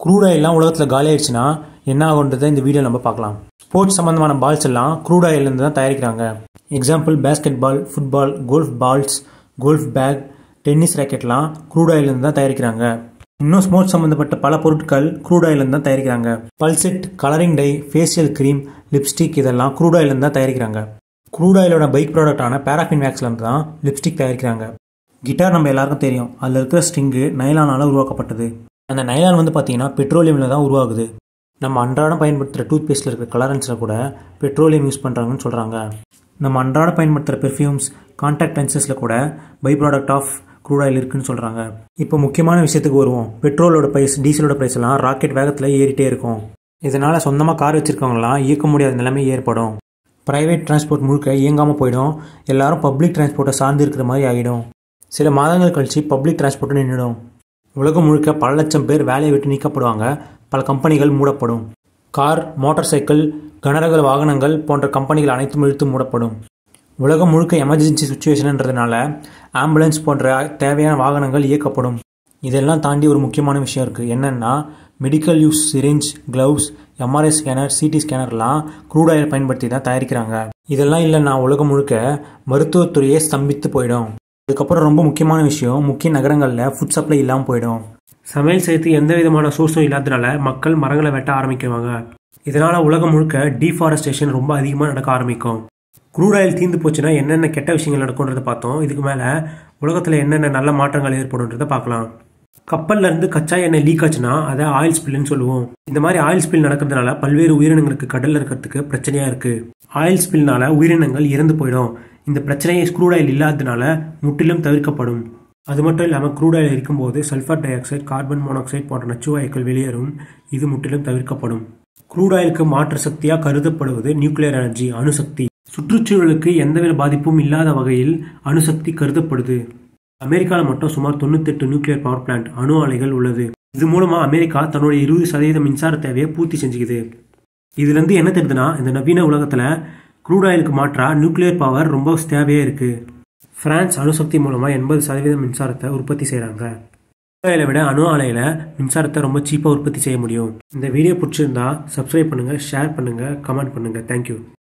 crude ஆயில்லாம் உலகத்தில் காலி ஆயிடுச்சுன்னா என்ன ஆகுன்றதை இந்த வீடியோ நம்ம பார்க்கலாம் ஸ்போர்ட்ஸ் சம்மந்தமான பால்ஸ் எல்லாம் க்ரூட் ஆயிலேருந்து தான் தயாரிக்கிறாங்க example basketball football golf balls golf bag tennis ராக்கெட்லாம் க்ரூட் ஆயிலேருந்து தான் தயாரிக்கிறாங்க இன்னும் ஸ்போர்ட்ஸ் சம்மந்தப்பட்ட பல பொருட்கள் க்ரூட் ஆயிலேருந்து தான் தயாரிக்கிறாங்க பல்செட் colouring dye facial cream lipstick இதெல்லாம் க்ரூட் ஆயிலேருந்து தான் தயாரிக்கிறாங்க க்ரூட் ஆயிலோட பைக் ப்ராடக்டான பேராஃபின் வேக்ஸ்லேருந்து தான் லிப்ஸ்டிக் தயாரிக்கிறாங்க கிட்டார் நம்ம எல்லாருக்கும் தெரியும் அதில் இருக்கிற ஸ்ட்ரிங்கு நைலானால் உருவாக்கப்பட்டது அந்த நைலான் வந்து பார்த்தீங்கன்னா பெட்ரோலியமில் தான் உருவாகுது நம்ம அன்றாடம் பயன்படுத்துகிற டூத் பேஸ்ட்டில் இருக்கிற கலரன்ஸில் கூட பெட்ரோலியம் யூஸ் பண்ணுறாங்கன்னு சொல்கிறாங்க நம்ம அன்றாடம் பயன்படுத்துகிற பெர்ஃப்யூம்ஸ் கான்டாக்ட் லென்சஸில் கூட by product of crude oil இருக்குன்னு சொல்கிறாங்க இப்போ முக்கியமான விஷயத்துக்கு வருவோம் பெட்ரோலோட ப்ரைஸ் டீசலோட ப்ரைஸ் எல்லாம் ராக்கெட் வேகத்தில் ஏறிட்டே இருக்கும் இதனால் சொந்தமாக கார் வச்சுருக்கவங்களாம் இயக்க முடியாத நிலைமை ஏற்படும் ப்ரைவேட் டிரான்ஸ்போர்ட் முழுக்க இயங்காமல் போயிடும் எல்லாரும் பப்ளிக் டிரான்ஸ்போர்ட்டை சார்ந்து இருக்கிற மாதிரி ஆகிடும் சில மாதங்கள் கழித்து பப்ளிக் டிரான்ஸ்போர்ட்டு நின்றுடும் உலகம் முழுக்க பல லட்சம் பேர் வேலையை விட்டு நீக்கப்படுவாங்க பல கம்பெனிகள் மூடப்படும் கார் மோட்டார் சைக்கிள் கனரக வாகனங்கள் போன்ற கம்பெனிகள் அனைத்தும் இழுத்து மூடப்படும் உலகம் முழுக்க எமர்ஜென்சி சுச்சுவேஷன்ன்றதுனால ஆம்புலன்ஸ் போன்ற தேவையான வாகனங்கள் இயக்கப்படும் இதெல்லாம் தாண்டி ஒரு முக்கியமான விஷயம் இருக்குது என்னென்னா medical use syringe gloves MRI scanner CT ஸ்கேனர்லாம் க்ரூட் ஆயில் பயன்படுத்தி தான் தயாரிக்கிறாங்க இதெல்லாம் இல்லைன்னா உலகம் முழுக்க மருத்துவத்துறையே ஸ்தம்பித்து போயிடும் அதுக்கப்புறம் ரொம்ப முக்கியமான விஷயம் முக்கிய நகரங்களில் ஃபுட் சப்ளை இல்லாமல் போயிடும் சமையல் செய்து எந்த விதமான சோர்ஸும் இல்லாதனால மக்கள் மரங்களை வெட்ட ஆரம்பிக்குவாங்க இதனால் உலகம் முழுக்க டீஃபாரஸ்டேஷன் ரொம்ப அதிகமாக நடக்க ஆரம்பிக்கும் க்ரூட் ஆயில் தீர்ந்து போச்சுன்னா என்னென்ன கெட்ட விஷயங்கள் நடக்கும்ன்றதை பார்த்தோம் இதுக்கு மேலே உலகத்தில் என்னென்ன நல்ல மாற்றங்கள் ஏற்படும்ன்றதை பார்க்கலாம் கப்பல்ல இருந்து கச்சா எண்ணெய் லீக் ஆச்சுன்னா அதை ஆயில் ஸ்பில்னு சொல்லுவோம் இந்த மாதிரி ஆயில் ஸ்பில் நடக்கிறதுனால பல்வேறு உயிரினங்களுக்கு கடல்ல இருக்கிறதுக்கு பிரச்சனையா இருக்கு ஆயில் ஸ்பில்னால உயிரினங்கள் இறந்து போயிடும் இந்த பிரச்சனையை ஸ்க்ரூட் ஆயில் இல்லாததுனால முற்றிலும் தவிர்க்கப்படும் அது மட்டும் இல்லாமல் க்ரூட் ஆயில் இருக்கும்போது sulphur dioxide carbon monoxide போன்ற நச்சுவாயுக்கள் வெளியேறும் இது முற்றிலும் தவிர்க்கப்படும் க்ரூட் ஆயிலுக்கு மாற்று சக்தியாக கருதப்படுவது நியூக்ளியர் எனர்ஜி அணுசக்தி சுற்றுச்சூழலுக்கு எந்தவித பாதிப்பும் இல்லாத வகையில் அணுசக்தி கருதப்படுது அமெரிக்காவில் மட்டும் சுமார் தொண்ணூத்தெட்டு நியூக்ளியர் பவர் பிளான்ட் அணு ஆலைகள் உள்ளது இது மூலமா அமெரிக்கா தன்னுடைய இருபது சதவீத மின்சார தேவையை பூர்த்தி செஞ்சுக்குது இதுல இருந்து என்ன தெரியுதுன்னா இந்த நவீன உலகத்துல க்ரூட் ஆயிலுக்கு மாற்றா நியூக்ளியர் பவர் ரொம்ப தேவையே இருக்கு பிரான்ஸ் அணுசக்தி மூலமா எண்பது சதவீதம் மின்சாரத்தை உற்பத்தி செய்றாங்க ஆலையில விட அணு ஆலையில மின்சாரத்தை ரொம்ப சீப்பா உற்பத்தி செய்ய முடியும் இந்த வீடியோ பிடிச்சிருந்தா சப்ஸ்கிரைப் பண்ணுங்க ஷேர் பண்ணுங்க கமெண்ட் பண்ணுங்க தேங்க்யூ